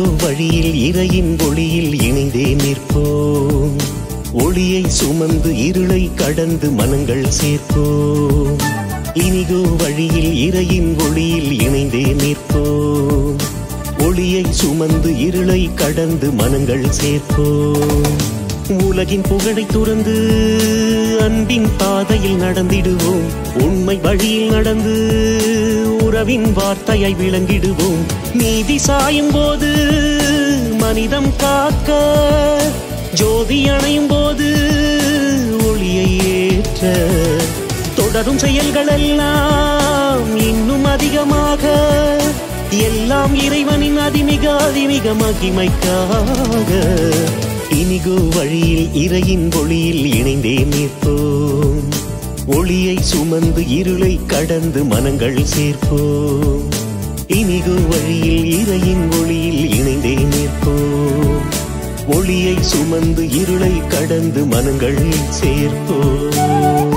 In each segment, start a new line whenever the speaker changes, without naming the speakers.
இனிகோ வழியில் இறையின் ஒளியில் இணைந்தே நிற்போம் ஒளியை சுமந்து இருளை கடந்து மனங்கள் சேர்ப்போம் இனிகோ வழியில் இறையின் ஒளியில் இணைந்தே நிற்போம் ஒளியை சுமந்து இருளை கடந்து மனங்கள் சேர்ப்போம் உலகின் புகழை துறந்து அன்பின் பாதையில் நடந்திடுவோம் உண்மை வழியில் நடந்து உறவின் வார்த்தையை விளங்கிடுவோம் நீதி சாயும் போது மனிதம் காக்க ஜோதி அணையும் போது ஒளியை ஏற்ற தொடரும் செயல்கள் எல்லாம் இன்னும் அதிகமாக எல்லாம் இறைவனின் அதிமிக அதிமிக மகிமைக்காக இனிகோ வழியில் இறையின் ஒளியில் இணைந்தே நிற்போம் ஒளியை சுமந்து இருளை கடந்து மனங்கள் சேர்ப்போம் இனிகோ வழியில் இறையின் ஒளியில் இணைந்தே நிற்போம் ஒளியை சுமந்து இருளை கடந்து மனங்கள் சேர்ப்போம்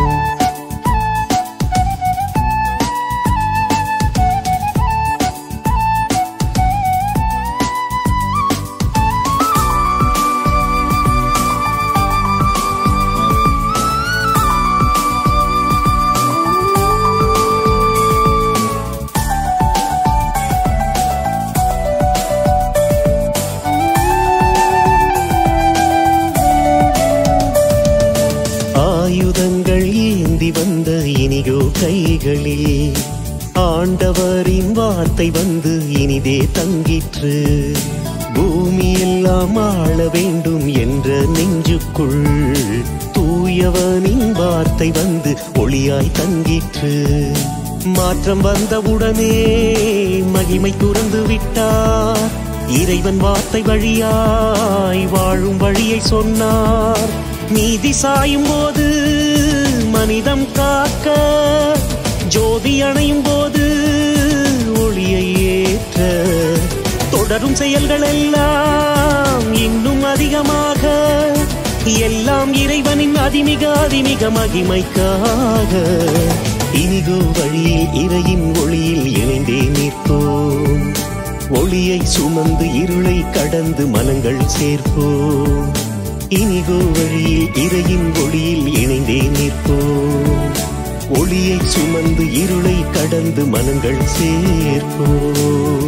ஆயுதங்கள் ஏந்தி வந்த இனிகோ கைகளில் ஆண்டவரின் வார்த்தை வந்து இனிதே தங்கிற்று பூமியெல்லாம் ஆள வேண்டும் என்ற நெஞ்சுக்குள் தூயவனின் வார்த்தை வந்து ஒளியாய் தங்கிற்று மாற்றம் வந்தவுடனே மகிமை துறந்து விட்டார் இறைவன் வார்த்தை வழியாய் வாழும் வழியை சொன்னார் நீதி சாயும் போது மனிதம் காக்க ஜோதி அணையும் போது ஒளியை ஏற்ற தொடரும் செயல்கள் எல்லாம் இன்னும் அதிகமாக எல்லாம் இறைவனின் அதிமிக அதிமிக மகிமைக்காக இனிகோ வழியில் இறையின் ஒளியில் இணைந்தே நிற்போம் ஒளியை சுமந்து இருளை கடந்து மனங்கள் சேர்ப்போம் இனிகோ வழியில் இறையின் ஒளியில் இணைந்தே நிற்போம் ஒளியை சுமந்து இருளை கடந்து மனங்கள் சேர்ப்போம்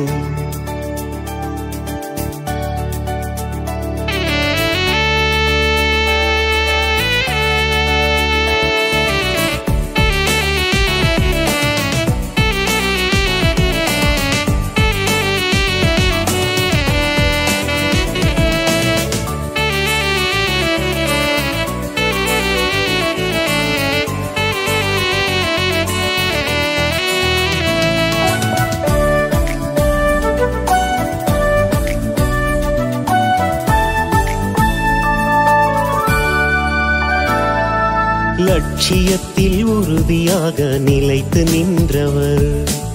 லட்சியத்தில் உறுதியாக நிலைத்து நின்றவர்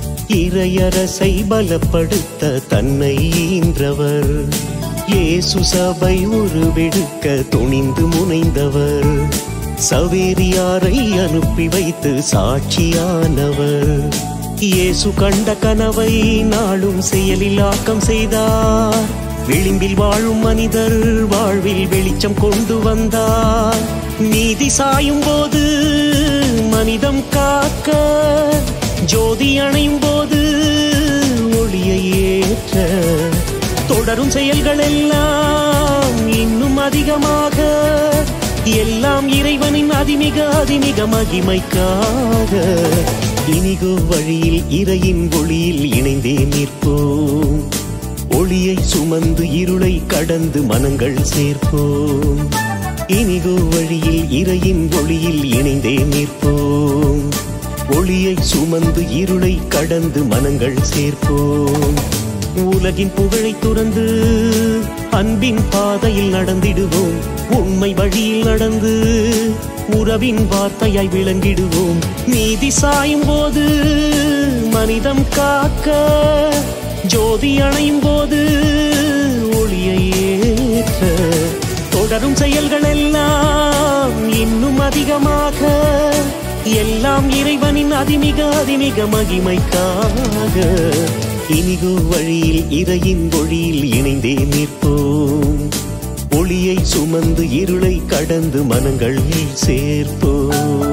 இறையரசை பலப்படுத்த தன்னை ஈன்றவர் இயேசு சபை உருவெடுக்க துணிந்து முனைந்தவர் சவேரியாரை அனுப்பி வைத்து சாட்சியானவர் இயேசு கண்ட கனவை நாளும் செயலில் ஆக்கம் செய்தார் விளிம்பில் வாழும் மனிதர் வாழ்வில் வெளிச்சம் கொண்டு வந்தார் நீதி சாயும் போது மனிதம் காக்க ஜோதி அணையும் போது ஒளியை ஏற்ற தொடரும் செயல்கள் எல்லாம் இன்னும் அதிகமாக எல்லாம் இறைவனின் அதிமிக அதிமிக மகிமைக்காக இனிகோ வழியில் இறையின் ஒளியில் இணைந்தே நிற்போம் ஒளியை சுமந்து இருளை கடந்து மனங்கள் சேர்ப்போம் இனிகோ வழியில் இறையின் ஒளியில் இணைந்தே நிற்போம் ஒளியை சுமந்து இருளை கடந்து மனங்கள் சேர்ப்போம் உலகின் புகழை துறந்து அன்பின் பாதையில் நடந்திடுவோம் உண்மை வழியில் நடந்து உறவின் வார்த்தையாய் விளங்கிடுவோம் நீதி சாயும் போது மனிதம் காக்க ஜோதி அணையும் போது ஒளியை ஏற்ற தொடரும் செயல்கள் எல்லாம் இன்னும் அதிகமாக எல்லாம் இறைவனின் அதிமிக அதிமிக மகிமைக்காக இனிகு வழியில் இறையின் ஒளியில் இணைந்தே நிற்போம் ஒளியை சுமந்து இருளை கடந்து மனங்கள் சேர்ப்போம்